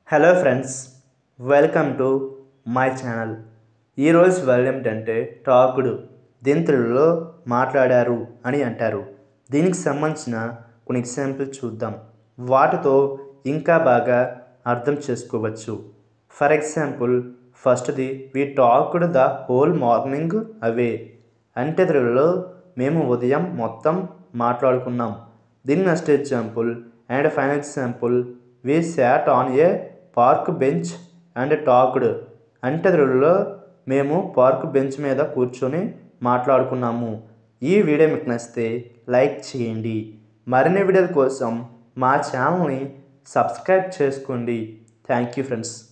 hello friends welcome to my channel ఈరోజు word ఏమిటంటే టాకుడు దీని తెలుగులో మాట్లాడారు అని అంటారు దీనికి సంబంధించిన కొన్ని ఎగ్జాంపుల్ చూద్దాం వాటితో ఇంకా బాగా అర్థం చేసుకోవచ్చు ఫర్ ఎగ్జాంపుల్ ఫస్ట్ది we talked the whole morning away అంటే తెలుగులో మేము ఉదయం మొత్తం మాట్లాడుకున్నాం దీని next example and final example we sat on a park bench and talked అంటే తెలుగులో మేము పార్క్ బెంచ్ మీద కూర్చొని మాట్లాడుకున్నాము ఈ వీడియో మీకు నచ్చితే లైక్ చేయండి మరిన్ని వీడియోల కోసం మా ఛానల్ని సబ్స్క్రైబ్ చేసుకోండి థ్యాంక్ యూ ఫ్రెండ్స్